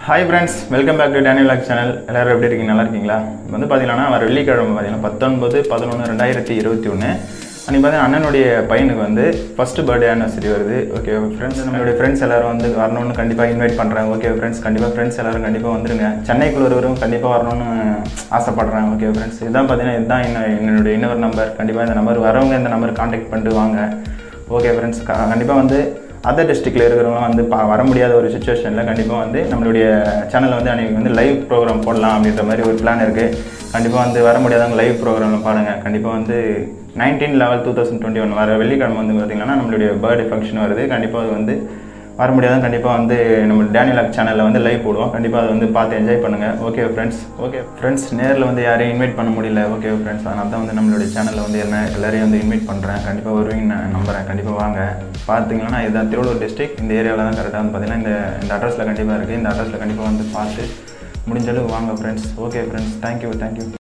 hi friends welcome back to Daniel log channel எல்லாரும் எப்படி இருக்கீங்க நல்லா இருக்கீங்களா இப்போ வந்து பார்த்தீங்கன்னா வர வெள்ளிக்கிழமை பார்த்தீங்கன்னா பத்தொன்பது பதினொன்று ரெண்டாயிரத்தி இருபத்தி ஒன்று அன்றைக்கி பார்த்தீங்கன்னா அண்ணனுடைய பையனுக்கு வந்து ஃபஸ்ட்டு பர்த்டே ஆனிவர்சரி வருது ஓகே ஃப்ரெண்ட்ஸ் நம்மளுடைய ஃப்ரெண்ட்ஸ் எல்லாரும் வந்து வரணும்னு கண்டிப்பாக இன்வைட் பண்ணுறேன் ஓகே ஃப்ரெண்ட்ஸ் கண்டிப்பாக ஃப்ரெண்ட்ஸ் எல்லாரும் கண்டிப்பாக வந்துருங்க சென்னைக்குள்ள ஒருவரும் கண்டிப்பாக வரணும்னு ஆசைப்படுறேன் ஓகே ஃப்ரெண்ட்ஸ் இதுதான் பார்த்தீங்கன்னா இதுதான் என்ன என்னுடைய இன்னொரு நம்பர் கண்டிப்பாக இந்த நம்பர் வரவங்க இந்த நம்பர் காண்டாக்ட் பண்ணிட்டு வாங்க ஓகே ஃப்ரெண்ட்ஸ் கண்டிப்பாக வந்து அதர் டிஸ்ட்ரிக்டில் இருக்கிறவங்க வந்து பா வர முடியாத ஒரு சுச்சுவேஷனில் கண்டிப்பாக வந்து நம்மளுடைய சேனலில் வந்து அன்றைக்கி வந்து லைவ் ப்ரோக்ராம் போடலாம் அப்படின்ற மாதிரி ஒரு பிளான் இருக்குது கண்டிப்பாக வந்து வர முடியாதவங்க லைவ் ப்ரோக்ராமில் பாருங்கள் கண்டிப்பாக வந்து nineteen level two thousand twenty one வர வெள்ளிக்கிழமை வந்து பார்த்திங்கன்னா நம்மளுடைய பர்த்டே ஃபங்க்ஷன் வருது கண்டிப்பாக அது வந்து வர முடியாதவங்க கண்டிப்பாக வந்து நம்ம டேனியலாக் சேனலில் வந்து லைவ் போடுவோம் கண்டிப்பாக அதை வந்து பார்த்து என்ஜாய் பண்ணுங்கள் ஓகே ஃப்ரெண்ட்ஸ் ஓகே ஃப்ரெண்ட்ஸ் நேரில் வந்து யாரையும் இன்வைட் பண்ண முடியல ஓகே ஃப்ரெண்ட்ஸ் அதனால தான் வந்து நம்மளுடைய சேனலில் வந்து என்ன எல்லாரையும் வந்து இன்வைட் பண்ணுறேன் கண்டிப்பாக வருவீங்கன்னு நான் நம்புகிறேன் கண்டிப்பாக வாங்க பார்த்தீங்கன்னா இதுதான் திருவள்ளூர் டிஸ்ட்ரிக்ட் இந்த ஏரியாவில் தான் கரெக்டாக வந்து பார்த்தீங்கன்னா இந்த இந்த அட்ரஸில் கண்டிப்பாக இருக்குது இந்த அட்ரஸில் கண்டிப்பாக வந்து பார்த்து முடிஞ்ச அளவுக்கு வாங்க friends okay friends thank you thank you